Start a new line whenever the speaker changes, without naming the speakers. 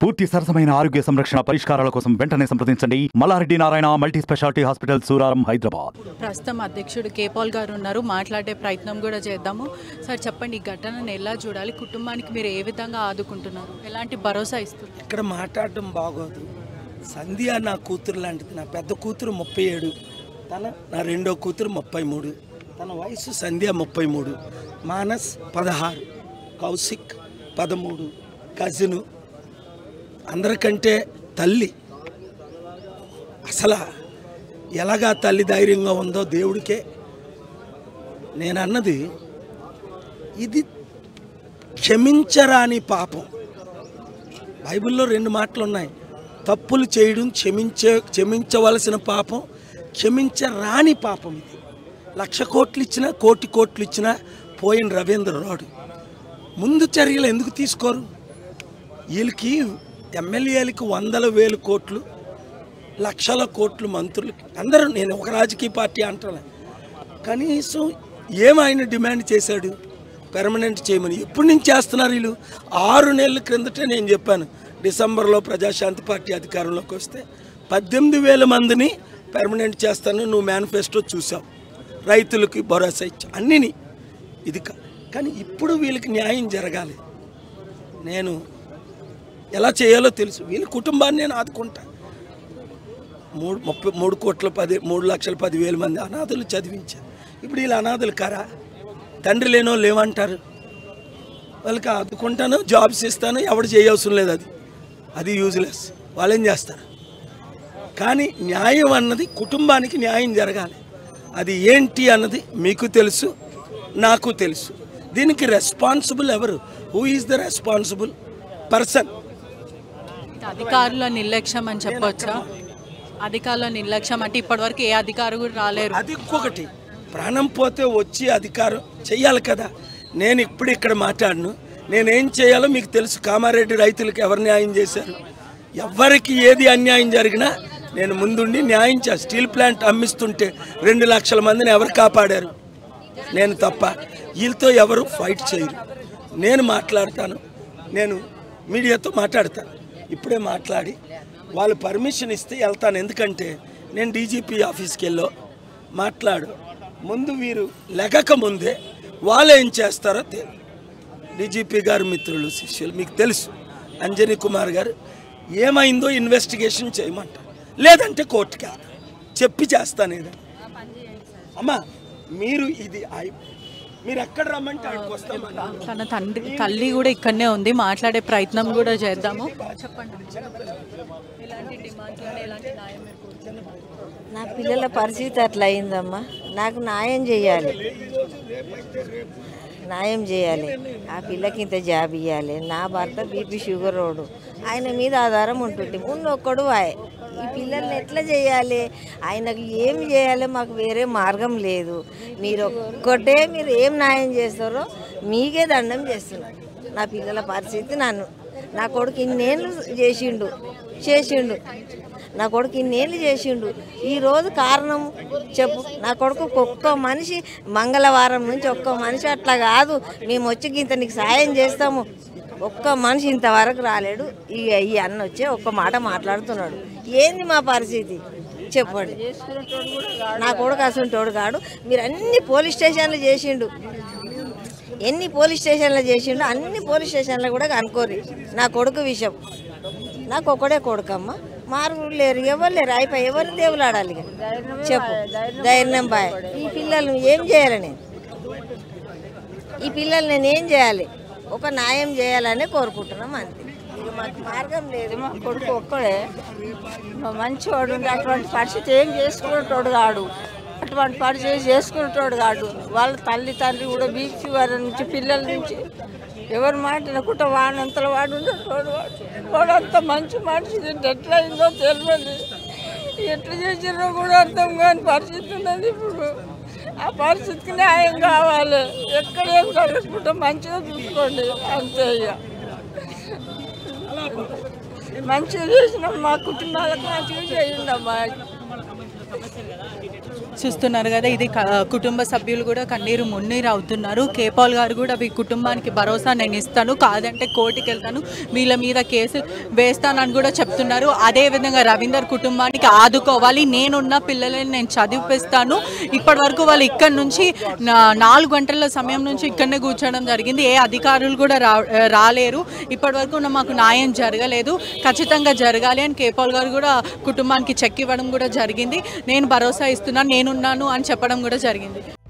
పూర్తి సరసమైన ఆరోగ్య సంరక్షణ పరిష్కారాల కోసం వెంటనే సంప్రదించండి Mallareddy Narayana multi speciality hospital Suraram Hyderabad
ప్రస్తుతం అధ్యక్షుడు కేపాల్ గారు ఉన్నారు మాట్లాడే ప్రయత్నం కూడా చేద్దాము సార్ చెప్పండి ఈ ఘటనను ఎలా చూడాలి కుటుంబానికి మీరు ఏ విధంగా ఆదుకుంటున్నారు ఎలాంటి భరోసా ఇస్తున్నారు
ఇక్కడ మాట్లాడటం బాగోదు సంధ్య నా కూతురు లాంటిది నా పెద్ద కూతురు ముప్పై ఏడు తన నా రెండో కూతురు ముప్పై మూడు తన వయసు సంధ్య ముప్పై మూడు మానస్ పదహారు కౌశిక్ పదమూడు కజిను అందరికంటే తల్లి అసలు ఎలాగా తల్లి ధైర్యంగా ఉందో దేవుడికే నేను అన్నది ఇది క్షమించరాని పాపం బైబిల్లో రెండు మాటలు ఉన్నాయి తప్పులు చేయడం క్షమించే క్షమించవలసిన పాపం క్షమించరాని పాపం ఇది లక్ష కోట్లు ఇచ్చినా కోటి కోట్లు ఇచ్చినా పోయిన రవీంద్ర రాడు ముందు చర్యలు ఎందుకు తీసుకోరు వీళ్ళకి ఎమ్మెల్యేలకి వందల వేలు కోట్లు లక్షల కోట్లు మంత్రులకి అందరూ నేను ఒక రాజకీయ పార్టీ అంటున్నా కనీసం ఏమైనా డిమాండ్ చేశాడు పెర్మనెంట్ చేయమని ఎప్పటి నుంచి చేస్తున్నారు వీళ్ళు ఆరు నెలల క్రిందటే నేను చెప్పాను డిసెంబర్లో ప్రజాశాంతి పార్టీ అధికారంలోకి వస్తే పద్దెనిమిది వేల మందిని పెర్మనెంట్ చేస్తాను నువ్వు మేనిఫెస్టో చూసావు రైతులకి భరోసా ఇచ్చా అన్నిని ఇది కా- కానీ ఇప్పుడు వీళ్ళకి న్యాయం జరగాలి నేను ఎలా చేయాలో తెలుసు వీళ్ళ కుటుంబాన్ని నేను ఆదుకుంటా మూడు ముప్పై మూడు కోట్ల పది మూడు లక్షల పదివేల మంది అనాథులు చదివించారు ఇప్పుడు వీళ్ళు అనాథులు కారా తండ్రి లేనో లేవంటారు వాళ్ళకి ఆదుకుంటాను జాబ్స్ ఇస్తాను ఎవడు చేయవసరం లేదు అది అది యూజ్లెస్ వాళ్ళు ఏం చేస్తారు కానీ న్యాయం అన్నది కుటుంబానికి న్యాయం జరగాలి అది ఏంటి అన్నది మీకు తెలుసు నాకు తెలుసు దీనికి రెస్పాన్సిబుల్ ఎవరు who is the responsible person
ఇది అధికారుల నిర్లక్ష్యం అని చెప్పొచ్చా అధికారుల నిర్లక్ష్యం అంటే ఇప్పటివరకు ఏ అధికారు కూడా రాలేరు
అది ఇంకొకటి ప్రాణం పోతే వచ్చి అధికారం చెయ్యాలి కదా నేను ఇప్పుడు ఇక్కడ మాట్లాడను నేనేం చేయాలో మీకు తెలుసు కామారెడ్డి రైతులకు ఎవరు న్యాయం చేశారు ఎవరికి ఏది అన్యాయం జరిగినా నేను ముందుండి న్యాయం చే స్టీల్ ప్లాంట్ అమ్మిస్తుంటే రెండు లక్షల మందిని ఎవరు కాపాడారు నేను తప్ప వీళ్ళతో ఎవరు ఫైట్ చేయరు నేను మాట్లాడతాను నేను మీడియాతో మాట్లాడతాను ఇప్పుడే మాట్లాడి వాళ్ళు పర్మిషన్ ఇస్తే వెళ్తాను ఎందుకంటే నేను డీజీపీ ఆఫీస్కి వెళ్ళో మాట్లాడు ముందు వీరు లెగక ముందే వాళ్ళు ఏం చేస్తారో తెలియదు డీజీపీ గారు మిత్రులు శిష్యులు మీకు తెలుసు అంజనీ కుమార్ గారు ఏమైందో ఇన్వెస్టిగేషన్ చేయమంటారు లేదంటే కోర్టుకి వెళ్తాను చెప్పి చేస్తాను ఏదైనా అమ్మా మీరు ఇది ఆయి- మీరు ఎక్కడ రమ్మంటే అక్కడికి వస్తామన్నా
తన తండ్రి తల్లి కూడా ఇక్కడనే ఉంది మాట్లాడే ప్రయత్నం కూడా చేద్దాము చెప్పండి ఎలాంటి డిమాండ్స్ ఉన్నాయి, ఎలాంటి న్యాయం మీరు కోరుతున్నారు?
నా పిల్లల పరిస్థితి అట్లా అయిందమ్మా నాకు న్యాయం చేయాలి న్యాయం చేయాలి ఆ పిల్లకి ఇంత జాబ్ ఇవ్వాలి నా భర్త బీపీ షుగర్ రోడ్డు ఆయన మీద ఆధారం ఉంటుంది ముందు ఒక్కడు ఆయ ఈ పిల్లల్ని ఎట్లా చేయాలి ఆయనకు ఏం చేయాలి మాకు వేరే మార్గం లేదు మీరు ఒక్కటే మీరు ఏం న్యాయం చేస్తారో మీకే దండం చేస్తున్నారు నా పిల్లల పరిస్థితి నన్ను నా కొడుకు ఇన్నేళ్ళు చేసిండు చేసిండు నా కొడుకు ఇన్నేళ్ళు చేసిండు ఈరోజు కారణం చెప్పు నా కొడుకు ఒక్క మనిషి మంగళవారం నుంచి ఒక్క మనిషి అట్లా కాదు మేము వచ్చి ఇంత నీకు సాయం చేస్తాము ఒక్క మనిషి ఇంతవరకు రాలేడు ఈ ఈ అన్న వచ్చి ఒక్క మాట మాట్లాడుతున్నాడు ఏంది మా పరిస్థితి చెప్పండి నా కొడుకు అసలు కాడు మీరు అన్ని పోలీస్ స్టేషన్లు చేసిండు ఎన్ని పోలీస్ స్టేషన్లు చేసిండో అన్ని పోలీస్ స్టేషన్లు కూడా కనుకోరు నా కొడుకు విషయం నాకు ఒకడే కొడుకమ్మ మార్పులు లేరు ఎవరు లేరు అయిపోయి ఎవరు దేవులు ఆడాలి ఇక? చెప్పు ధైర్యం బాయ్ ఈ పిల్లలు ఏం చేయాలి నేను ఈ పిల్లలు నేను ఏం చేయాలి ఒక న్యాయం చేయాలని కోరుకుంటున్నాం అంతే ఇక మాకు మార్గం లేదు
మా కొడుకు ఒక్కడే మా మంచివాడు ఉండి అటువంటి పరిస్థితి ఏం చేసుకునేటోడు కాడు అటువంటి పరిస్థితి చేసుకునేటోడు కాడు వాళ్ళ తల్లి తండ్రి కూడా బీచ్ వారి నుంచి పిల్లల నుంచి ఎవరి మాట వినకుండా వాడంతలో వాడు ఉండేటోడు వాడు వాడు అంత మంచి మనిషి ఇది ఎట్లా అయిందో తెలియదు ఎట్లా చేసిరో కూడా అర్థం కాని పరిస్థితి ఉన్నది ఇప్పుడు ఆ పరిస్థితికి న్యాయం కావాలి ఎక్కడ ఏం జరుగుతుంటే మంచిగా చూసుకోండి అంతే ఇక మంచిగా చేసిన మా కుటుంబాలకు మంచిగా చేయండి అమ్మా
చూస్తున్నారు కదా ఇది క- కుటుంబ సభ్యులు కూడా కన్నీరు మున్నీరు అవుతున్నారు కేపాల్ గారు కూడా మీ కుటుంబానికి భరోసా నేను ఇస్తాను కాదంటే కోర్టుకి వెళ్తాను వీళ్ళ మీద కేసు వేస్తానని కూడా చెప్తున్నారు అదేవిధంగా రవీందర్ కుటుంబానికి ఆదుకోవాలి నేనున్న పిల్లలని నేను చదివిపిస్తాను ఇప్పటి వరకు వాళ్ళు ఇక్కడ నుంచి నా- నాలుగు గంటల సమయం నుంచి ఇక్కడనే కూర్చోవడం జరిగింది ఏ అధికారులు కూడా రా రాలేరు ఇప్పటి వరకు నా- మాకు న్యాయం జరగలేదు ఖచ్చితంగా జరగాలి అని కేపాల్ గారు కూడా కుటుంబానికి చెక్ ఇవ్వడం కూడా జరిగింది నేను భరోసా ఇస్తున్నాను నేనున్నాను అని చెప్పడం కూడా జరిగింది